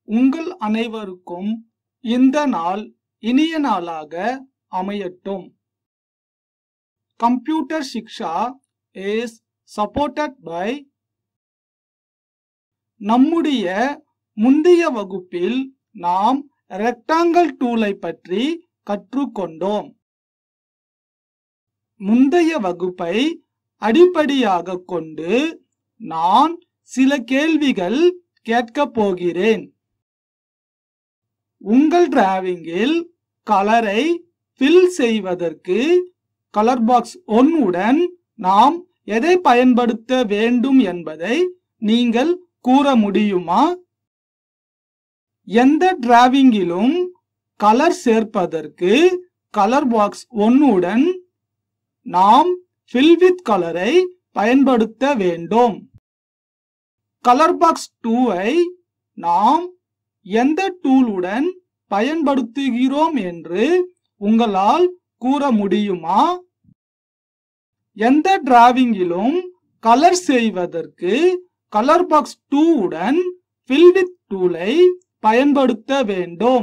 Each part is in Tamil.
உங்கள் அனைவருக்கும் இந்த நாள் இனிய நாளாக அமையட்டும் computer Shiksha is supported by நம்முடைய முந்தைய வகுப்பில் நாம் ரெக்டாங்கிள் டூலை பற்றி கற்றுக்கொண்டோம் முந்தைய வகுப்பை அடிப்படையாக கொண்டு நான் சில கேள்விகள் கேட்கப் போகிறேன் உங்கள் டிராவிங்கில் கலரை ஃபில் செய்வதற்கு கலர் பாக்ஸ் ஒன் உடன் நாம் எதை பயன்படுத்த வேண்டும் என்பதை நீங்கள் கூற முடியுமா எந்த டிராவிங்கிலும் கலர் சேர்ப்பதற்கு கலர் பாக்ஸ் ஒன்னுடன் நாம் ஃபில் வித் கலரை பயன்படுத்த வேண்டும் கலர் பாக்ஸ் டூவை நாம் எந்த டூலுடன் பயன்படுத்துகிறோம் என்று உங்களால் கூற முடியுமா எந்த டிராவிங்கிலும் கலர் செய்வதற்கு கலர் பாக்ஸ் டூ உடன் ஃபில் வித் டூலை பயன்படுத்த வேண்டும்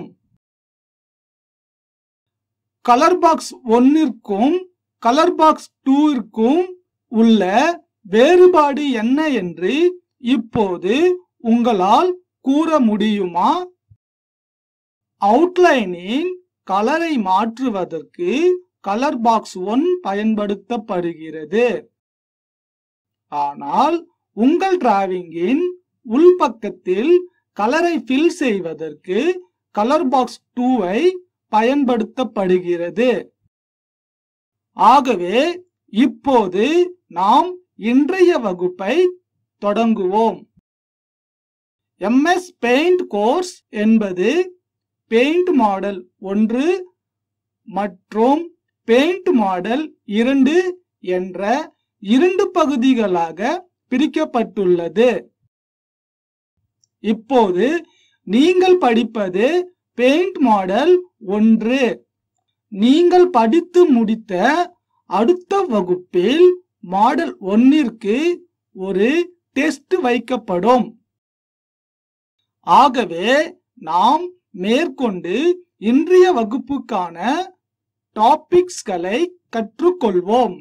கலர் பாக்ஸ் ஒன்னிற்கும் கலர் பாக்ஸ் டூவிற்கும் உள்ள வேறுபாடு என்ன என்று இப்போது உங்களால் கூற முடியுமா அவுட்லைனின் கலரை மாற்றுவதற்கு கலர் பாக்ஸ் ஒன் பயன்படுத்தப்படுகிறது ஆனால் உங்கள் டிராவிங்கின் உள்பக்கத்தில் கலரை ஃபில் செய்வதற்கு கலர் பாக்ஸ் டூவை பயன்படுத்தப்படுகிறது ஆகவே இப்போது நாம் இன்றைய வகுப்பை தொடங்குவோம் எம்எஸ் பெயிண்ட் கோர்ஸ் என்பது பெயிண்ட் மாடல் ஒன்று மற்றும் பெயிண்ட் மாடல் இரண்டு என்ற இரண்டு பகுதிகளாக பிரிக்கப்பட்டுள்ளது இப்போது நீங்கள் படிப்பது பெயிண்ட் மாடல் ஒன்று நீங்கள் படித்து முடித்த அடுத்த வகுப்பில் மாடல் ஒன்னிற்கு ஒரு டெஸ்ட் வைக்கப்படும் ஆகவே நாம் மேற்கொண்டு இன்றைய வகுப்புக்கான டாபிக்ஸ்களை கற்றுக்கொள்வோம்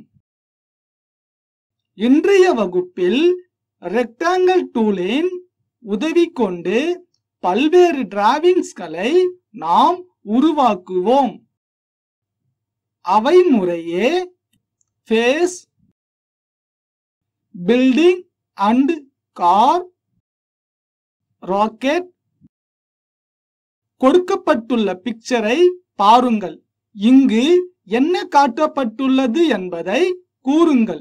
இன்றைய வகுப்பில் ரெக்டாங்கிள் டூலின் உதவி கொண்டு பல்வேறு டிராவிங்ஸ்களை நாம் உருவாக்குவோம் அவை முறையே face building and car rocket கொடுக்கப்பட்டுள்ள பிக்சரை பாருங்கள் இங்கு என்ன காட்டப்பட்டுள்ளது என்பதை கூறுங்கள்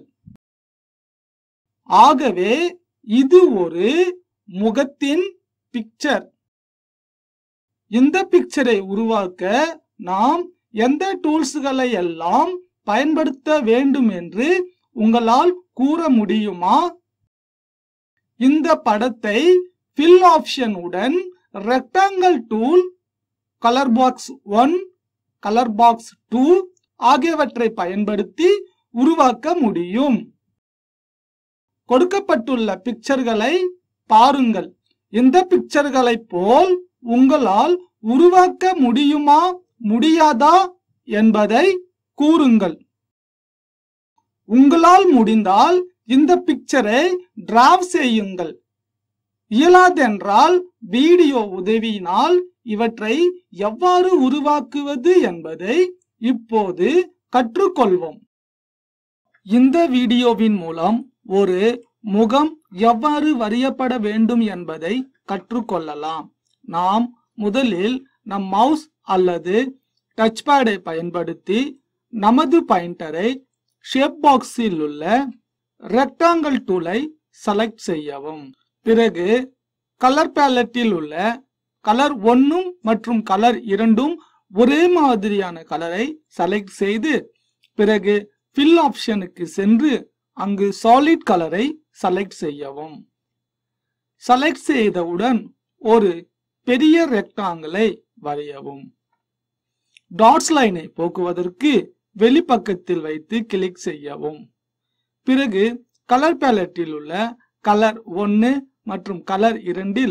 ஆகவே இது ஒரு முகத்தின் பிக்சர் இந்த பிக்சரை உருவாக்க நாம் எந்த டூல்ஸ்களை எல்லாம் பயன்படுத்த வேண்டும் என்று உங்களால் கூற முடியுமா இந்த படத்தை ஃபில் ஆப்ஷன் உடன் rectangle tool colour box one colour box two ஆகியவற்றை பயன்படுத்தி உருவாக்க முடியும் கொடுக்கப்பட்டுள்ள பிக்சர்களை பாருங்கள் இந்த பிக்சர்களை போல் உங்களால் உருவாக்க முடியுமா முடியாதா என்பதை கூறுங்கள் உங்களால் முடிந்தால் இந்த பிக்சரை டிராவ் செய்யுங்கள் இயலாதென்றால் வீடியோ உதவியினால் இவற்றை எவ்வாறு உருவாக்குவது என்பதை இப்போது கற்றுக்கொள்வோம் இந்த வீடியோவின் மூலம் ஒரு முகம் எவ்வாறு வரையப்பட வேண்டும் என்பதை கற்றுக்கொள்ளலாம் நாம் முதலில் நம் மவுஸ் அல்லது டச் பேடை பயன்படுத்தி நமது பாயிண்டரை ஷேப் பாக்ஸில் உள்ள ரெக்டாங்கிள் டூலை செலக்ட் செய்யவும் பிறகு கலர் பேலட்டில் உள்ள கலர் ஒன்னும் மற்றும் கலர் இரண்டும் ஒரே மாதிரியான கலரை செலக்ட் செய்து பிறகு ஃபில் ஆப்ஷனுக்கு சென்று அங்கு சாலிட் கலரை செலக்ட் செய்யவும் செலக்ட் செய்தவுடன் ஒரு பெரிய ரெக்டாங்கிளை வரையவும் டாட்ஸ் லைனை போக்குவதற்கு வெளிப்பக்கத்தில் வைத்து கிளிக் செய்யவும் பிறகு கலர் பேலட்டில் உள்ள கலர் ஒன்று மற்றும் கலர் இரண்டில்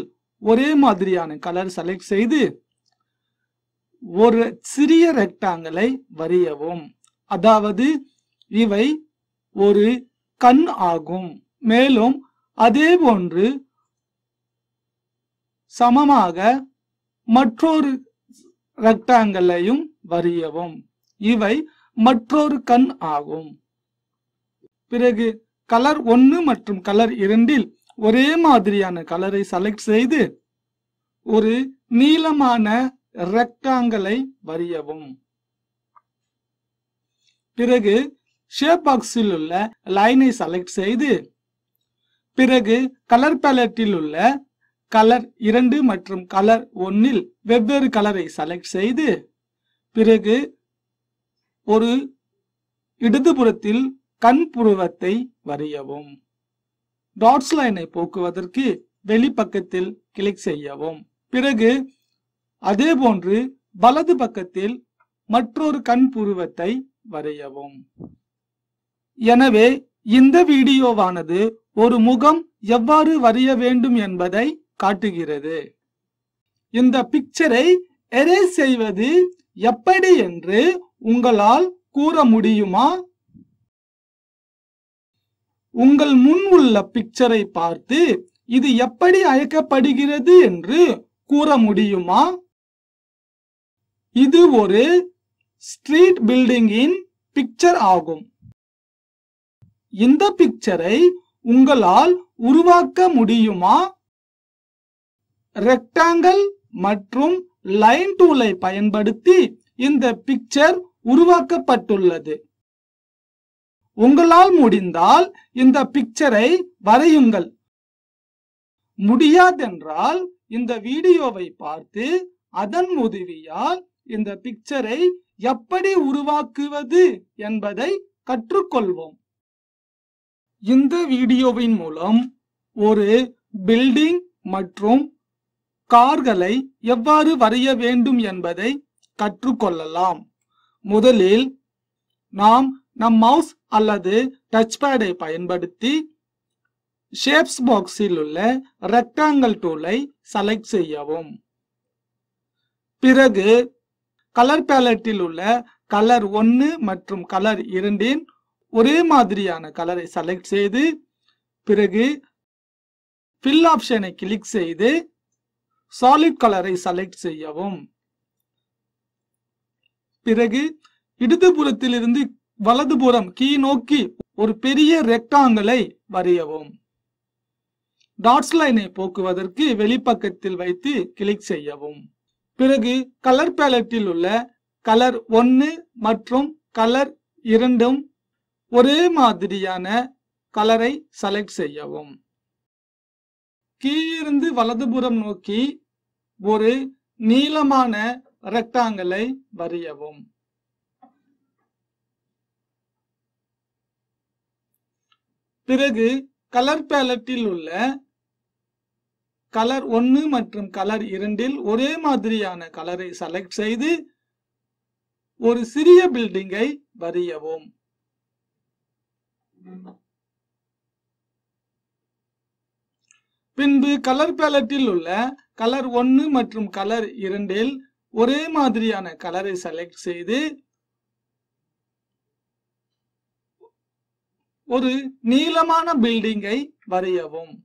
ஒரே மாதிரியான கலர் செலக்ட் செய்து ஒரு சிறிய ரெக்டாங்கிளை வரையவும் அதாவது இவை ஒரு கண் ஆகும் மேலும் அதே போன்று சமமாக மற்றொரு ரெக்டாங்கிளையும் வரையவும் இவை மற்றொரு கண் ஆகும் பிறகு கலர் ஒன்று மற்றும் கலர் இரண்டில் ஒரே மாதிரியான கலரை செலக்ட் செய்து ஒரு நீளமான ரெக்டாங்கிளை வரையவும் பிறகு ஷேப் பாக்ஸில் உள்ள லைனை செலக்ட் செய்து பிறகு கலர் பேலட்டில் உள்ள கலர் இரண்டு மற்றும் கலர் ஒன்னில் வெவ்வேறு கலரை செலக்ட் செய்து பிறகு ஒரு இடதுபுறத்தில் கண் புருவத்தை வரையவும் டாட்ஸ் லைனை போக்குவதற்கு வெளிப்பக்கத்தில் கிளிக் செய்யவும் பிறகு அதே போன்று வலது பக்கத்தில் மற்றொரு கண் புருவத்தை வரையவும் எனவே இந்த வீடியோவானது ஒரு முகம் எவ்வாறு வரைய வேண்டும் என்பதை காட்டுகிறது இந்த பிக்சரை எரேஸ் செய்வது எப்படி என்று உங்களால் கூற முடியுமா உங்கள் முன் உள்ள பிக்சரை பார்த்து இது எப்படி அழைக்கப்படுகிறது என்று கூற முடியுமா இது ஒரு ஸ்ட்ரீட் பில்டிங்கின் பிக்சர் ஆகும் இந்த பிக்சரை உங்களால் உருவாக்க முடியுமா ரெக்டாங்கிள் மற்றும் லைன் டூலை பயன்படுத்தி இந்த பிக்சர் உருவாக்கப்பட்டுள்ளது உங்களால் முடிந்தால் இந்த பிக்சரை வரையுங்கள் முடியாதென்றால் இந்த வீடியோவை பார்த்து அதன் உதவியால் இந்த பிக்சரை எப்படி உருவாக்குவது என்பதை கற்றுக்கொள்வோம் இந்த வீடியோவின் மூலம் ஒரு பில்டிங் மற்றும் கார்களை எவ்வாறு வரைய வேண்டும் என்பதை கற்றுக்கொள்ளலாம் முதலில் நாம் நம் மவுஸ் அல்லது டச் பேடை பயன்படுத்தி ஷேப்ஸ் பாக்ஸில் உள்ள ரெக்டாங்கிள் டூலை செலக்ட் செய்யவும் பிறகு கலர் பேலட்டில் உள்ள கலர் ஒன்று மற்றும் கலர் இரண்டின் ஒரே மாதிரியான கலரை செலக்ட் செய்து பிறகு ஃபில் ஆப்ஷனை கிளிக் செய்து சாலிட் கலரை செலக்ட் செய்யவும் பிறகு இடதுபுறத்திலிருந்து வலதுபுறம் கீ நோக்கி ஒரு பெரிய ரெக்டாங்கிளை வரையவும் டாட்ஸ் லைனை போக்குவதற்கு வெளிப்பக்கத்தில் வைத்து கிளிக் செய்யவும் பிறகு கலர் பேலட்டில் உள்ள கலர் ஒன்று மற்றும் கலர் இரண்டும் ஒரே மாதிரியான கலரை செலக்ட் செய்யவும் கீழிருந்து வலதுபுறம் நோக்கி ஒரு நீளமான ரெக்டாங்கிளை வரையவும் பிறகு கலர் பேலட்டில் உள்ள கலர் ஒன்று மற்றும் கலர் இரண்டில் ஒரே மாதிரியான கலரை செலக்ட் செய்து ஒரு சிறிய பில்டிங்கை வரையவும் பின்பு கலர் பேலட்டில் உள்ள கலர் ஒன்று மற்றும் கலர் இரண்டில் ஒரே மாதிரியான கலரை செலக்ட் செய்து ஒரு நீளமான பில்டிங்கை வரையவும்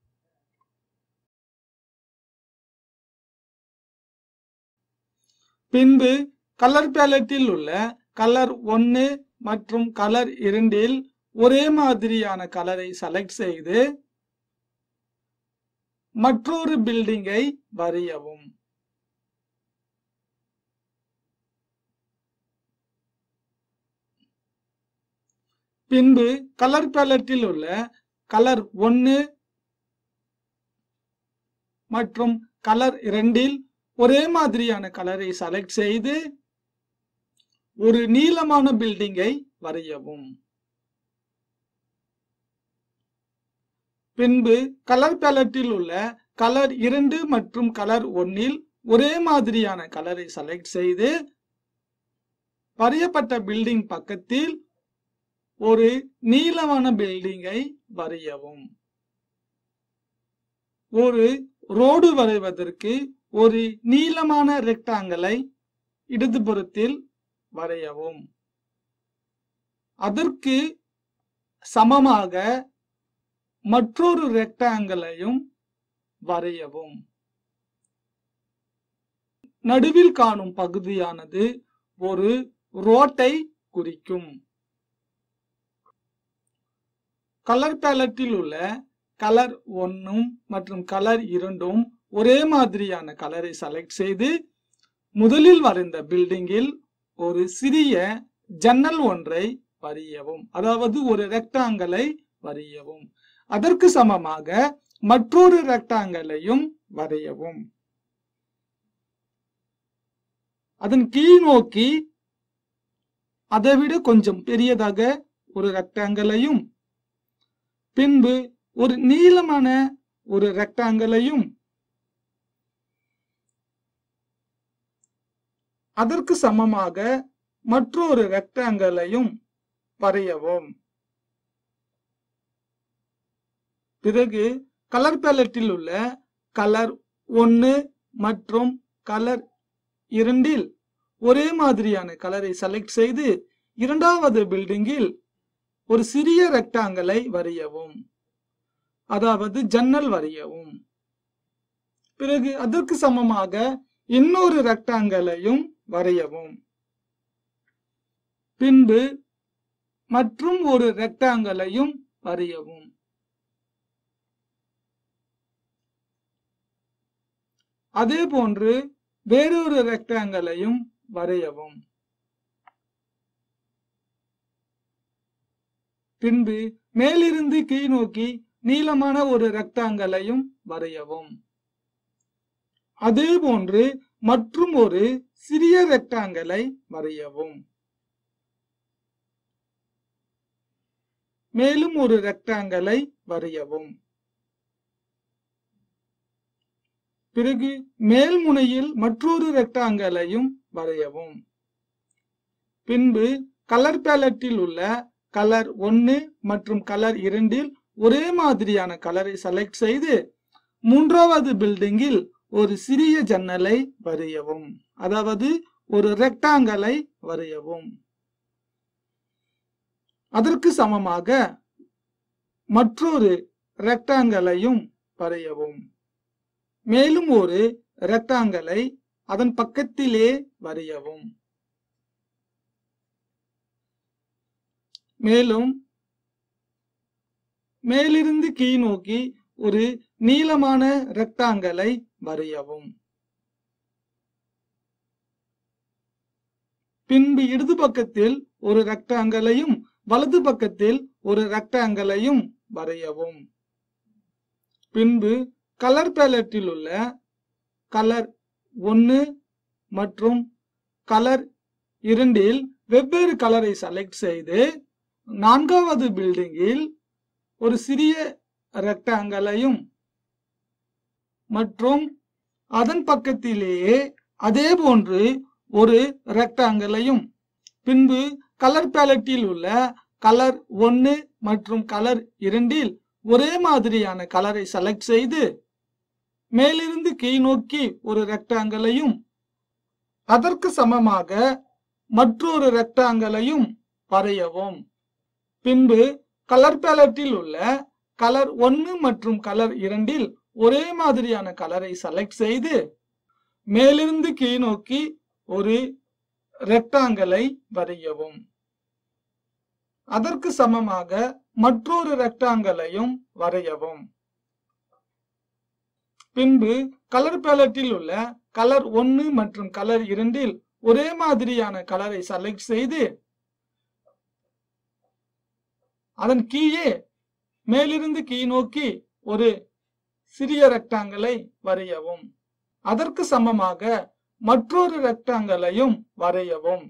பின்பு கலர் பேலட்டில் உள்ள கலர் ஒன்று மற்றும் கலர் இரண்டில் ஒரே மாதிரியான கலரை செலக்ட் செய்து மற்றொரு பில்டிங்கை வரையவும் பின்பு கலர் பேலட்டில் உள்ள கலர் ஒன்று மற்றும் கலர் இரண்டில் ஒரே மாதிரியான கலரை செலக்ட் செய்து ஒரு நீளமான பில்டிங்கை வரையவும் பின்பு கலர் பேலட்டில் உள்ள கலர் இரண்டு மற்றும் கலர் ஒன்னில் ஒரே மாதிரியான கலரை செலக்ட் செய்து வரையப்பட்ட பில்டிங் பக்கத்தில் ஒரு நீளமான பில்டிங்கை வரையவும் ஒரு ரோடு வரைவதற்கு ஒரு நீளமான ரெக்டாங்கிளை இடதுபுறத்தில் வரையவும் அதற்கு சமமாக மற்றொரு ரெக்டாங்கிளையும் வரையவும் நடுவில் காணும் பகுதியானது ஒரு ரோட்டை குறிக்கும் கலர் பேலட்டில் உள்ள கலர் ஒன்னும் மற்றும் கலர் இரண்டும் ஒரே மாதிரியான கலரை செலக்ட் செய்து முதலில் வரைந்த பில்டிங்கில் ஒரு சிறிய ஜன்னல் ஒன்றை வரையவும் அதாவது ஒரு ரெக்டாங்கலை வரையவும் அதற்கு சமமாக மற்றொரு ரெக்டாங்கலையும் வரையவும் அதன் கீழ் நோக்கி அதைவிட கொஞ்சம் பெரியதாக ஒரு ரெக்டாங்கலையும் பின்பு ஒரு நீளமான ஒரு ரெக்டாங்கலையும் அதற்கு சமமாக மற்றொரு ரெக்டாங்கலையும் வரையவும் பிறகு கலர் பேலட்டில் உள்ள கலர் ஒன்று மற்றும் கலர் இரண்டில் ஒரே மாதிரியான கலரை செலக்ட் செய்து இரண்டாவது பில்டிங்கில் ஒரு சிறிய ரெக்டாங்கலை வரையவும் அதாவது ஜன்னல் வரையவும் பிறகு அதற்கு சமமாக இன்னொரு ரெக்டாங்கலையும் வரையவும் பின்பு மற்றும் ஒரு ரெக்டாங்கலையும் வரையவும் அதே போன்று வேறொரு ரெக்டாங்கலையும் வரையவும் பின்பு மேலிருந்து கீழ் நோக்கி நீளமான ஒரு ரெக்டாங்கலையும் வரையவும் அதே போன்று மற்றும் ஒரு சிறிய ரெக்டாங்கலை வரையவும் மேலும் ஒரு ரெக்டாங்கலை வரையவும் பிறகு மேல் முனையில் மற்றொரு ரெக்டாங்கலையும் வரையவும் பின்பு கலர் பேலட்டில் உள்ள கலர் ஒன்று மற்றும் கலர் இரண்டில் ஒரே மாதிரியான கலரை செலக்ட் செய்து மூன்றாவது பில்டிங்கில் ஒரு சிறிய ஜன்னலை வரையவும் அதாவது ஒரு ரெக்டாங்கலை வரையவும் அதற்கு சமமாக மற்றொரு ரெக்டாங்கலையும் வரையவும் மேலும் ஒரு ரெக்டாங்கலை அதன் பக்கத்திலே வரையவும் மேலும் மேலிருந்து கீழ் நோக்கி ஒரு நீளமான ரெக்டாங்கலை வரையவும் பின்பு இடது பக்கத்தில் ஒரு ரெக்டாங்கலையும் வலது பக்கத்தில் ஒரு ரெக்டாங்கலையும் வரையவும் பின்பு கலர் பேலட்டில் உள்ள கலர் ஒன்று மற்றும் கலர் இரண்டில் வெவ்வேறு கலரை செலக்ட் செய்து நான்காவது பில்டிங்கில் ஒரு சிறிய ரெக்டாங்கலையும் மற்றும் அதன் பக்கத்திலேயே அதே போன்று ஒரு ரெக்டாங்கலையும் பின்பு கலர் பேலட்டில் உள்ள கலர் ஒன்று மற்றும் கலர் இரண்டில் ஒரே மாதிரியான கலரை செலக்ட் செய்து மேலிருந்து கீழ் நோக்கி ஒரு ரெக்டாங்கலையும் அதற்கு சமமாக மற்றொரு ரெக்டாங்கலையும் வரையவும் பின்பு கலர் பேலட்டில் உள்ள கலர் ஒன்று மற்றும் கலர் இரண்டில் ஒரே மாதிரியான கலரை செலக்ட் செய்து மேலிருந்து கீழ் நோக்கி ஒரு ரெக்டாங்கலை வரையவும் அதற்கு சமமாக மற்றொரு ரெக்டாங்கலையும் வரையவும் பின்பு கலர் பேலட்டில் உள்ள கலர் ஒன்று மற்றும் கலர் இரண்டில் ஒரே மாதிரியான கலரை செலக்ட் செய்து அதன் கீழே மேலிருந்து கீழ் நோக்கி ஒரு சிறிய ரெக்டாங்கலை வரையவும் அதற்கு சமமாக மற்றொரு ரெக்டாங்கலையும் வரையவும்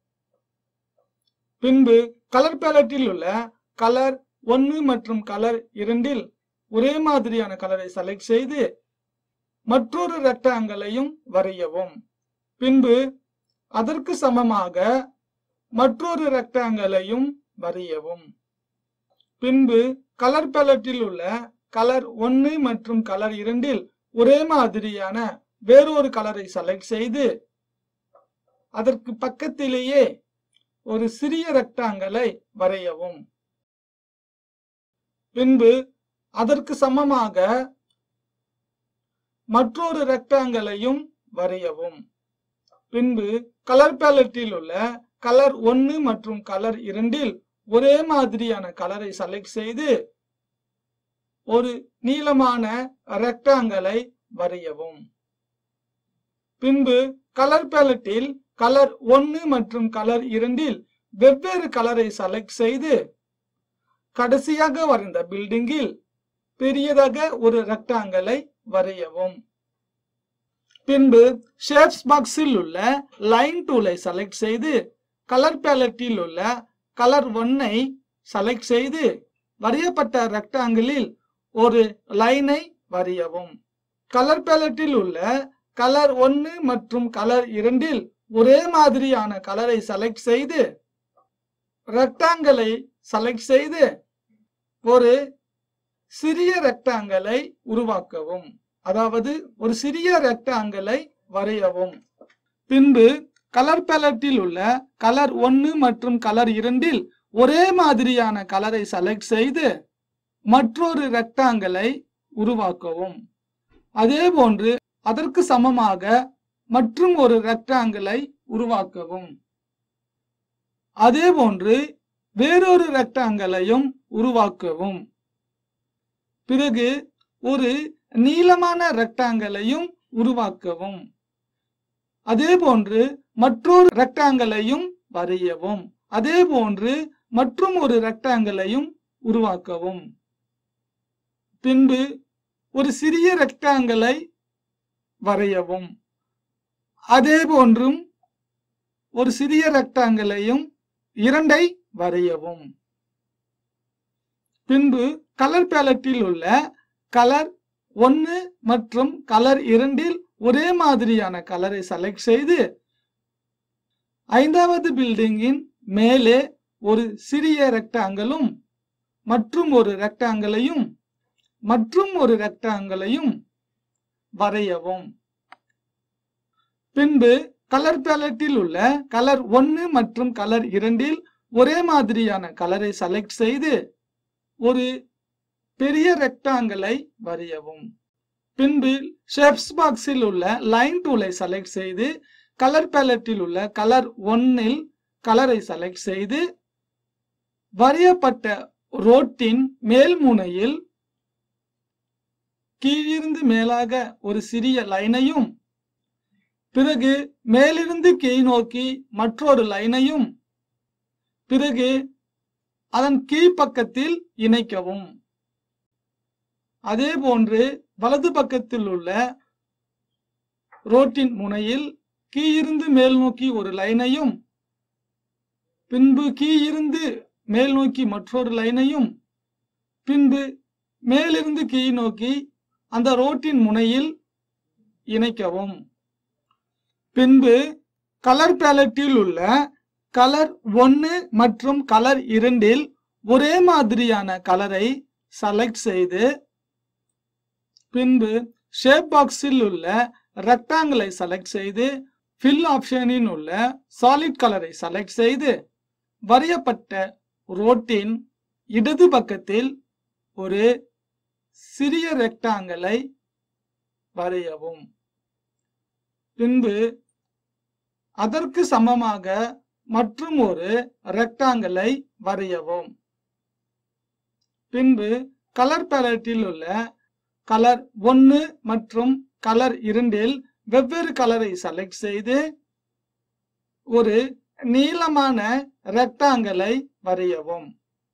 பின்பு கலர் பேலட்டில் உள்ள கலர் ஒன்று மற்றும் கலர் இரண்டில் ஒரே மாதிரியான கலரை செலக்ட் செய்து மற்றொரு ரெக்டாங்கலையும் வரையவும் பின்பு அதற்கு சமமாக மற்றொரு ரெக்டாங்கலையும் வரையவும் பின்பு கலர் பேலட்டில் உள்ள கலர் ஒன்று மற்றும் கலர் இரண்டில் ஒரே மாதிரியான வேறொரு கலரை செலக்ட் செய்து அதற்கு பக்கத்திலேயே ஒரு சிறிய ரெக்டாங்கலை வரையவும் பின்பு அதற்கு சமமாக மற்றொரு ரெக்டாங்கலையும் வரையவும் பின்பு கலர் பேலட்டில் உள்ள கலர் ஒன்று மற்றும் கலர் இரண்டில் ஒரே மாதிரியான கலரை செலக்ட் செய்து ஒரு நீளமான ரெக்டாங்கலை வரையவும் பின்பு கலர் பேலட்டில் கலர் ஒன்று மற்றும் கலர் இரண்டில் வெவ்வேறு கலரை செலக்ட் செய்து கடைசியாக வரைந்த பில்டிங்கில் பெரியதாக ஒரு ரெக்டாங்கலை வரையவும் பின்பு ஷேப்ஸ் பாக்ஸில் உள்ள லைன் டூலை செலக்ட் செய்து கலர் பேலட்டில் உள்ள கலர் ஒன்னை செலக்ட் செய்து வரையப்பட்ட ரெக்டாங்கிளில் ஒரு லைனை வரையவும் கலர் பேலட்டில் உள்ள கலர் ஒன்று மற்றும் கலர் இரண்டில் ஒரே மாதிரியான கலரை செலக்ட் செய்து ரெக்டாங்கலை செலக்ட் செய்து ஒரு சிறிய ரெக்டாங்கலை உருவாக்கவும் அதாவது ஒரு சிறிய ரெக்டாங்கலை வரையவும் பின்பு கலர் பேலட்டில் உள்ள கலர் ஒன்று மற்றும் கலர் இரண்டில் ஒரே மாதிரியான கலரை செலக்ட் செய்து மற்றொரு ரெக்டாங்கலை உருவாக்கவும் அதே போன்று அதற்கு சமமாக மற்றும் ஒரு ரெக்டாங்கிளை உருவாக்கவும் அதே போன்று வேறொரு ரெக்டாங்கலையும் உருவாக்கவும் பிறகு ஒரு நீளமான ரெக்டாங்கலையும் உருவாக்கவும் அதே போன்று மற்றொரு ரெக்டாங்கலையும் வரையவும் அதே போன்று மற்றும் ஒரு ரெக்டாங்கலையும் உருவாக்கவும் பின்பு ஒரு சிறிய ரெக்டாங்கலை வரையவும் அதே போன்றும் ஒரு சிறிய ரெக்டாங்கலையும் இரண்டை வரையவும் பின்பு கலர் பேலட்டில் உள்ள கலர் ஒன்று மற்றும் கலர் இரண்டில் ஒரே மாதிரியான கலரை செலக்ட் செய்து ஐந்தாவது பில்டிங்கின் மேலே ஒரு சிறிய ரெக்டாங்கலும் மற்றும் ஒரு ரெக்டாங்கலையும் மற்றும் ஒரு ரெக்டாங்கலையும் வரையவும் பின்பு கலர் பேலட்டில் உள்ள கலர் ஒன்று மற்றும் கலர் இரண்டில் ஒரே மாதிரியான கலரை செலக்ட் செய்து ஒரு பெரிய ரெக்டாங்கலை வரையவும் பின்பு ஷேப்ஸ் பாக்ஸில் உள்ள லைன் டூலை செலக்ட் செய்து கலர் பேலட்டில் உள்ள கலர் ஒன்னில் கலரை செலக்ட் செய்து வரையப்பட்ட ரோட்டின் மேல் முனையில் கீழிருந்து மேலாக ஒரு சிறிய லைனையும் பிறகு மேலிருந்து கீழ் நோக்கி மற்றொரு லைனையும் பிறகு அதன் கீழ்ப்பக்கத்தில் இணைக்கவும் அதே போன்று வலது பக்கத்தில் உள்ள ரோட்டின் முனையில் கீழிருந்து மேல் நோக்கி ஒரு லைனையும் பின்பு கீழிருந்து மேல் நோக்கி மற்றொரு லைனையும் பின்பு மேலிருந்து கீழ் நோக்கி அந்த ரோட்டின் முனையில் இணைக்கவும் பின்பு கலர் பேலட்டில் உள்ள கலர் ஒன்று மற்றும் கலர் இரண்டில் ஒரே மாதிரியான கலரை செலக்ட் செய்து பின்பு ஷேப் பாக்ஸில் உள்ள ரெக்டாங்கிளை செலக்ட் செய்து ஃபில் ஆப்ஷனில் உள்ள சாலிட் கலரை செலக்ட் செய்து வரையப்பட்ட ரோட்டின் இடது பக்கத்தில் ஒரு சிறிய ரெக்டாங்கலை வரையவும் பின்பு அதற்கு சமமாக மற்றும் ஒரு ரெக்டாங்கலை வரையவும் பின்பு கலர் பேலட்டில் உள்ள கலர் ஒன்று மற்றும் கலர் இரண்டில் வெவ்வேறு கலரை செலக்ட் செய்து ஒரு நீளமான ரெக்டாங்கலை வரையவும்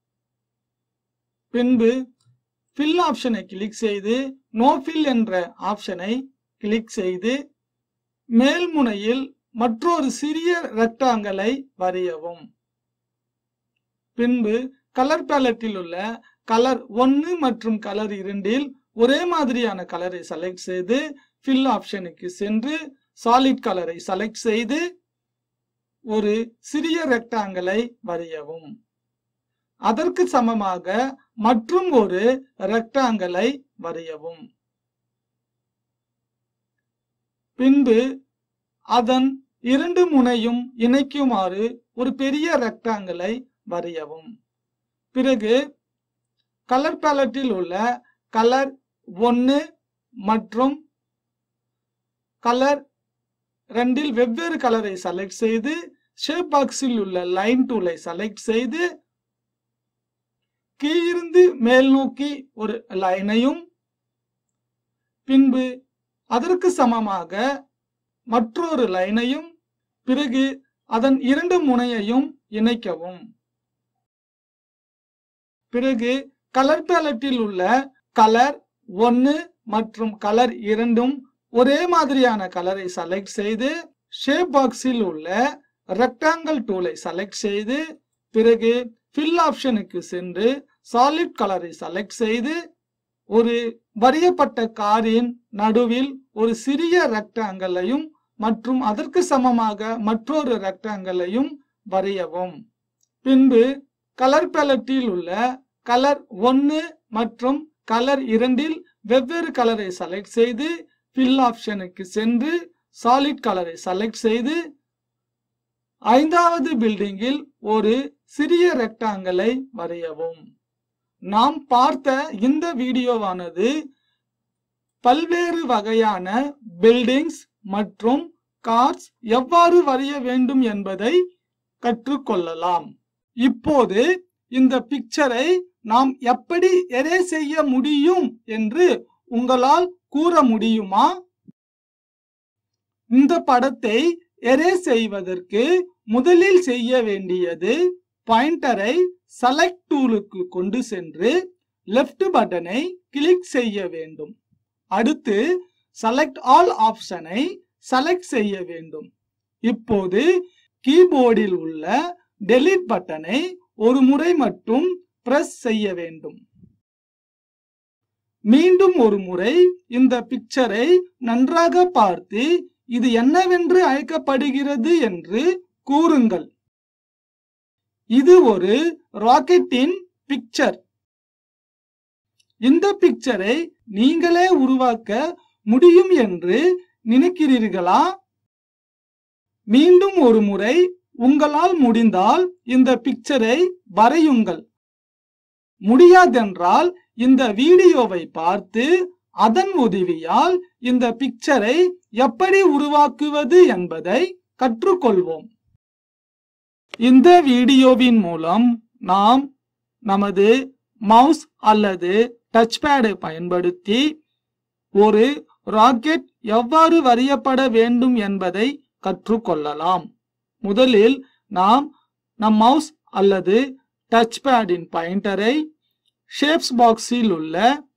பின்பு ஃபில் ஆப்ஷனை கிளிக் செய்து நோ ஃபில் என்ற ஆப்ஷனை கிளிக் செய்து மேல் முனையில் மற்றொரு சிறிய ரெக்டாங்கலை வரையவும் பின்பு கலர் பேலட்டில் உள்ள கலர் ஒன்று மற்றும் கலர் இரண்டில் ஒரே மாதிரியான கலரை செலக்ட் செய்து ஃபில் ஆப்ஷனுக்கு சென்று சாலிட் கலரை செலக்ட் செய்து ஒரு சிறிய ரெக்டாங்கலை வரையவும் அதற்கு சமமாக மற்றும் ஒரு ரெக்டாங்கலை வரையவும் பின்பு அதன் இரண்டு முனையும் இணைக்குமாறு ஒரு பெரிய ரெக்டாங்கிளை வரையவும் பிறகு கலர் பேலட்டில் உள்ள கலர் ஒன்று மற்றும் கலர் ரெண்டில் வெவ்வேறு கலரை செலக்ட் செய்து ஷேப் பாக்ஸில் உள்ள லைன் டூலை செலக்ட் செய்து கீழிருந்து மேல் நோக்கி ஒரு லைனையும் பின்பு அதற்கு சமமாக மற்றொரு லைனையும் பிறகு அதன் இரண்டு முனையையும் இணைக்கவும் பிறகு கலர் பேலட்டில் உள்ள கலர் ஒன்று மற்றும் கலர் இரண்டும் ஒரே மாதிரியான கலரை செலக்ட் செய்து ஷேப் பாக்ஸில் உள்ள ரெக்டாங்கிள் டூலை செலக்ட் செய்து பிறகு ஃபில் ஆப்ஷனுக்கு சென்று சாலிட் கலரை செலக்ட் செய்து ஒரு வரையப்பட்ட காரின் நடுவில் ஒரு சிறிய ரெக்டாங்கிளையும் மற்றும் அதற்கு சமமாக மற்றொரு ரெக்டாங்கிளையும் வரையவும் பின்பு கலர் பேலட்டில் உள்ள கலர் ஒன்று மற்றும் கலர் இரண்டில் வெவ்வேறு கலரை செலக்ட் செய்து ஃபில் ஆப்ஷனுக்கு சென்று சாலிட் கலரை செலக்ட் செய்து ஐந்தாவது பில்டிங்கில் ஒரு சிறிய ரெக்டாங்கிளை வரையவும் நாம் பார்த்த இந்த வீடியோவானது பல்வேறு வகையான பில்டிங்ஸ் மற்றும் கார்ஸ் எவ்வாறு வரைய வேண்டும் என்பதை கற்றுக்கொள்ளலாம் இப்போது இந்த பிக்சரை நாம் எப்படி எரே செய்ய முடியும் என்று உங்களால் கூற முடியுமா இந்த படத்தை எரே செய்வதற்கு முதலில் செய்ய வேண்டியது பாயிண்டரை செலக்ட் டூலுக்கு கொண்டு சென்று லெஃப்ட் பட்டனை கிளிக் செய்ய வேண்டும் அடுத்து செலக்ட் ஆல் ஆப்ஷனை செலக்ட் செய்ய வேண்டும் இப்போது கீபோர்டில் உள்ள டெலீட் பட்டனை ஒரு முறை மட்டும் பிரஸ் செய்ய வேண்டும் மீண்டும் ஒரு முறை இந்த பிக்சரை நன்றாக பார்த்து இது என்னவென்று அழைக்கப்படுகிறது என்று கூறுங்கள் இது ஒரு ராக்கெட்டின் பிக்சர் இந்த பிக்சரை நீங்களே உருவாக்க முடியும் என்று நினைக்கிறீர்களா மீண்டும் ஒரு முறை உங்களால் முடிந்தால் இந்த பிக்சரை வரையுங்கள் முடியாதென்றால் இந்த வீடியோவை பார்த்து அதன் உதவியால் இந்த பிக்சரை எப்படி உருவாக்குவது என்பதை கற்றுக்கொள்வோம் இந்த வீடியோவின் மூலம் நாம் நமது மவுஸ் அல்லது டச் பேடை பயன்படுத்தி ஒரு ராக்கெட் எவ்வாறு வரையப்பட வேண்டும் என்பதை கற்றுக்கொள்ளலாம் முதலில் நாம் நம் மவுஸ் அல்லது டச் பேடின் பாயிண்டரை ஷேப்ஸ் பாக்ஸில் உள்ள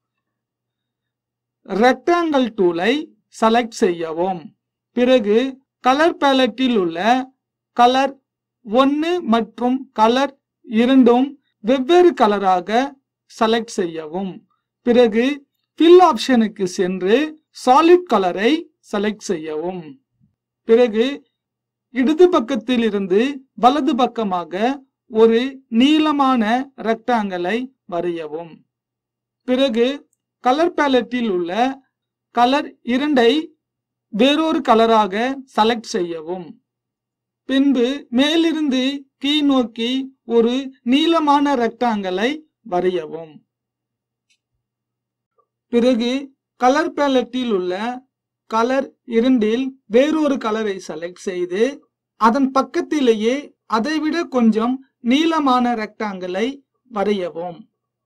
ரெக்டாங்கிள் டூலை செலக்ட் செய்யவும் பிறகு கலர் பேலட்டில் உள்ள கலர் ஒன்று மற்றும் கலர் இரண்டும் வெவ்வேறு கலராக செலக்ட் செய்யவும் பிறகு ஃபில் ஆப்ஷனுக்கு சென்று சாலிட் கலரை செலக்ட் செய்யவும் பிறகு இடது பக்கத்தில் இருந்து வலது பக்கமாக ஒரு நீளமான ரெக்டாங்கலை வரையவும் பிறகு கலர் பேலட்டில் உள்ள கலர் இரண்டை வேறொரு கலராக செலக்ட் செய்யவும் பின்பு மேலிருந்து கீழ் நோக்கி ஒரு நீளமான ரெக்டாங்கலை வரையவும் பிறகு கலர் பேலட்டில் உள்ள கலர் இரண்டில் வேறொரு கலரை செலக்ட் செய்து அதன் பக்கத்திலேயே அதைவிட கொஞ்சம் நீளமான ரெக்டாங்கலை வரையவும்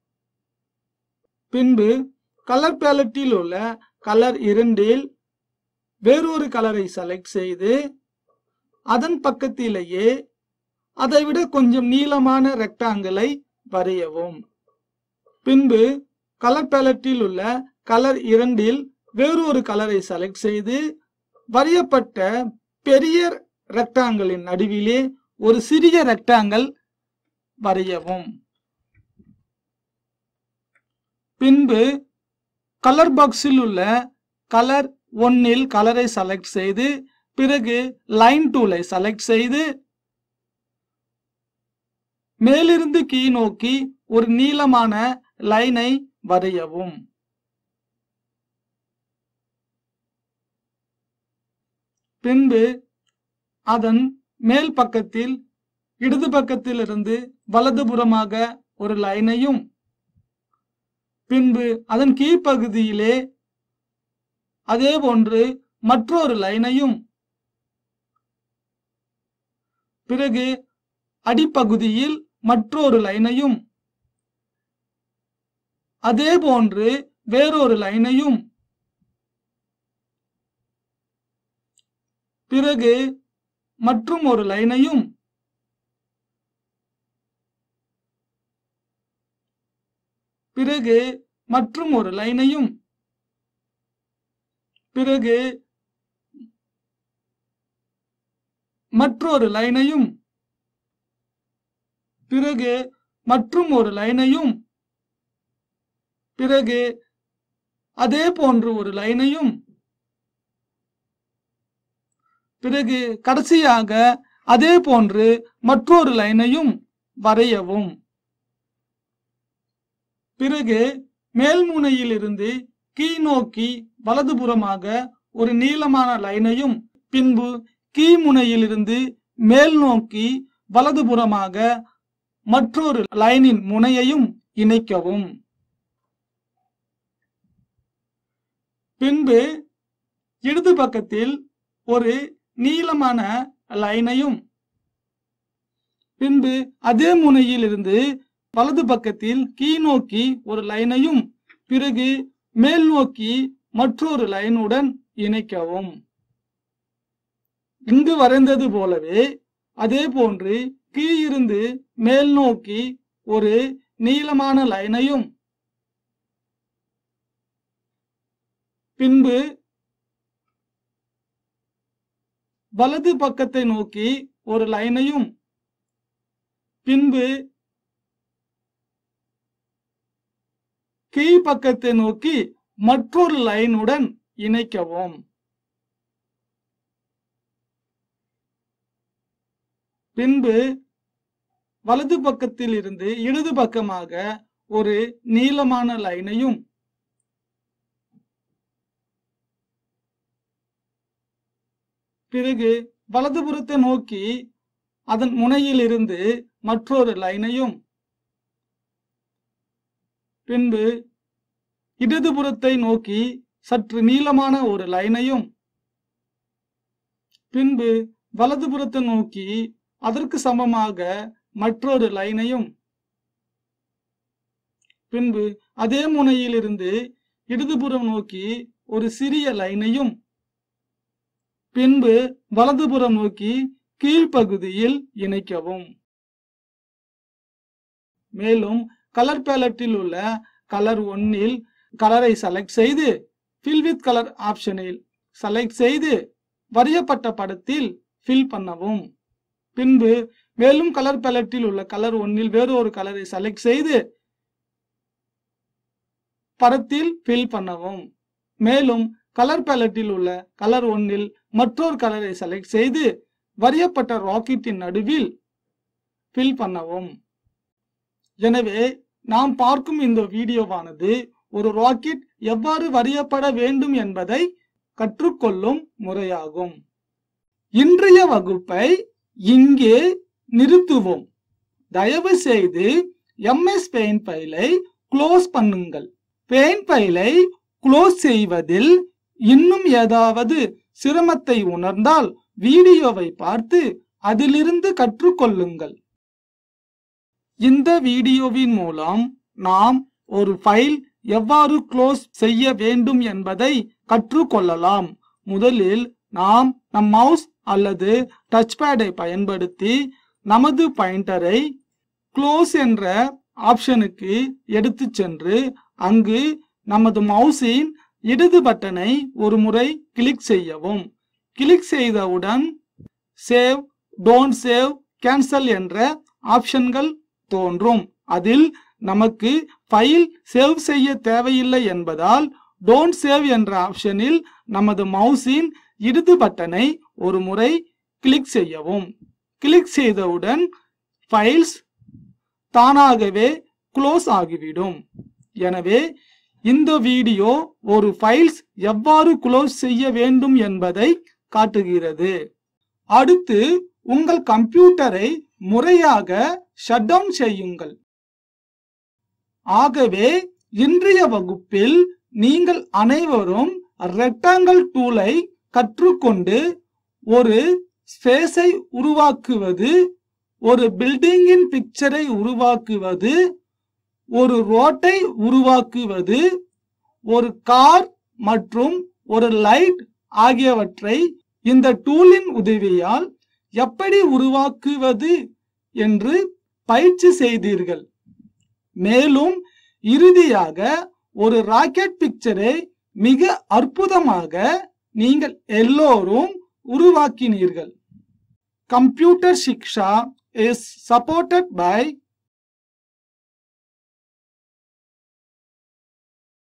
பின்பு கலர் பேலட்டில் உள்ள கலர் இரண்டில் வேறொரு கலரை செலக்ட் செய்து அதன் பக்கத்திலேயே அதைவிட கொஞ்சம் நீளமான ரெக்டாங்கிளை வரையவும் பின்பு கலர் பேலட்டில் உள்ள கலர் இரண்டில் வேறொரு கலரை செலக்ட் செய்து வரையப்பட்ட பெரிய ரெக்டாங்கிளின் நடுவிலே ஒரு சிறிய ரெக்டாங்கிள் வரையவும் பின்பு கலர் பாக்ஸில் உள்ள கலர் ஒன்னில் கலரை செலக்ட் செய்து பிறகு லைன் டூலை செலக்ட் செய்து மேலிருந்து கீழ் நோக்கி ஒரு நீளமான லைனை வரையவும் பின்பு அதன் மேல் பக்கத்தில் இடது பக்கத்திலிருந்து வலதுபுறமாக ஒரு லைனையும் பின்பு அதன் கீழ்ப்பகுதியிலே அதே போன்று மற்றொரு லைனையும் பிறகு அடிப்பகுதியில் மற்றொரு லைனையும் அதே போன்று வேறொரு லைனையும் பிறகு மற்றும் ஒரு லைனையும் பிறகு மற்றும் ஒரு லைனையும் பிறகு மற்றொரு லைனையும் பிறகு மற்றும் ஒரு லைனையும் பிறகு அதே போன்று ஒரு லைனையும் பிறகு கடைசியாக அதே போன்று மற்றொரு லைனையும் வரையவும் பிறகு மேல் முனையிலிருந்து கீழ் நோக்கி வலதுபுறமாக ஒரு நீளமான லைனையும் பின்பு கீழ் முனையிலிருந்து மேல் நோக்கி வலதுபுறமாக மற்றொரு லைனின் முனையையும் இணைக்கவும் பின்பு இடது பக்கத்தில் ஒரு நீளமான லைனையும் பின்பு அதே முனையில் இருந்து வலது பக்கத்தில் கீழ் நோக்கி ஒரு லைனையும் பிறகு மேல் நோக்கி மற்றொரு லைனுடன் இணைக்கவும் இங்கு வரைந்தது போலவே அதே போன்று கீழிருந்து மேல் நோக்கி ஒரு நீளமான லைனையும் பின்பு வலது பக்கத்தை நோக்கி ஒரு லைனையும் பின்பு கீழ் பக்கத்தை நோக்கி மற்றொரு லைனுடன் இணைக்கவும் பின்பு வலது பக்கத்தில் இருந்து இடது பக்கமாக ஒரு நீளமான லைனையும் பிறகு வலதுபுறத்தை நோக்கி அதன் முனையில் இருந்து மற்றொரு லைனையும் பின்பு இடதுபுறத்தை நோக்கி சற்று நீளமான ஒரு லைனையும் பின்பு வலதுபுறத்தை நோக்கி அதற்கு சமமாக மற்றொரு லைனையும் பின்பு அதே முனையிலிருந்து இடதுபுறம் நோக்கி ஒரு சிறிய லைனையும் பின்பு வலதுபுறம் நோக்கி கீழ்ப்பகுதியில் இணைக்கவும் மேலும் கலர் பேலட்டில் உள்ள கலர் ஒன்னில் கலரை செலக்ட் செய்து ஃபில் வித் கலர் ஆப்ஷனில் செலக்ட் செய்து வரையப்பட்ட படத்தில் ஃபில் பண்ணவும் பின்பு மேலும் கலர் பேலட்டில் உள்ள கலர் ஒன்னில் வேறு ஒரு கலரை செலக்ட் செய்து படத்தில் ஃபில் பண்ணவும் மேலும் கலர் பேலட்டில் உள்ள கலர் ஒன்னில் மற்றொரு கலரை செலக்ட் செய்து வரையப்பட்ட ராக்கெட்டின் நடுவில் ஃபில் பண்ணவும் எனவே நாம் பார்க்கும் இந்த வீடியோவானது ஒரு ராக்கெட் எவ்வாறு வரையப்பட வேண்டும் என்பதை கற்றுக்கொள்ளும் முறையாகும் இன்றைய வகுப்பை இங்கே நிறுத்துவோம் தயவு செய்து எம்எஸ் பெயிண்ட் ஃபைலை க்ளோஸ் பண்ணுங்கள் பெயிண்ட் ஃபைலை க்ளோஸ் செய்வதில் இன்னும் ஏதாவது சிரமத்தை உணர்ந்தால் வீடியோவை பார்த்து அதிலிருந்து கற்றுக்கொள்ளுங்கள் இந்த வீடியோவின் மூலம் நாம் ஒரு ஃபைல் எவ்வாறு க்ளோஸ் செய்ய வேண்டும் என்பதை கற்றுக்கொள்ளலாம் முதலில் நாம் நம் மவுஸ் அல்லது டச் பேடை பயன்படுத்தி நமது பாயிண்டரை க்ளோஸ் என்ற ஆப்ஷனுக்கு எடுத்து சென்று அங்கு நமது மவுஸின் இடது பட்டனை ஒரு முறை கிளிக் செய்யவும் கிளிக் செய்தவுடன் சேவ் டோன்ட் சேவ் கேன்சல் என்ற ஆப்ஷன்கள் தோன்றும் அதில் நமக்கு ஃபைல் சேவ் செய்ய தேவையில்லை என்பதால் டோன்ட் சேவ் என்ற ஆப்ஷனில் நமது மவுஸின் இடது பட்டனை ஒரு முறை கிளிக் செய்யவும் கிளிக் செய்தவுடன் ஃபைல்ஸ் தானாகவே க்ளோஸ் ஆகிவிடும் எனவே இந்த வீடியோ ஒரு ஃபைல்ஸ் எவ்வாறு க்ளோஸ் செய்ய வேண்டும் என்பதை காட்டுகிறது அடுத்து உங்கள் கம்ப்யூட்டரை முறையாக ஷட் டவுன் செய்யுங்கள் ஆகவே இன்றைய வகுப்பில் நீங்கள் அனைவரும் ரெக்டாங்கிள் டூலை கற்றுக்கொண்டு ஒரு ஸ்பேஸை உருவாக்குவது ஒரு பில்டிங்கின் பிக்சரை உருவாக்குவது ஒரு ரோட்டை உருவாக்குவது ஒரு கார் மற்றும் ஒரு லைட் ஆகியவற்றை இந்த டூலின் உதவியால் எப்படி உருவாக்குவது என்று பயிற்சி செய்தீர்கள் மேலும் இறுதியாக ஒரு ராக்கெட் பிக்சரை மிக அற்புதமாக நீங்கள் எல்லோரும் உருவாக்கினீர்கள் computer Shiksha is supported by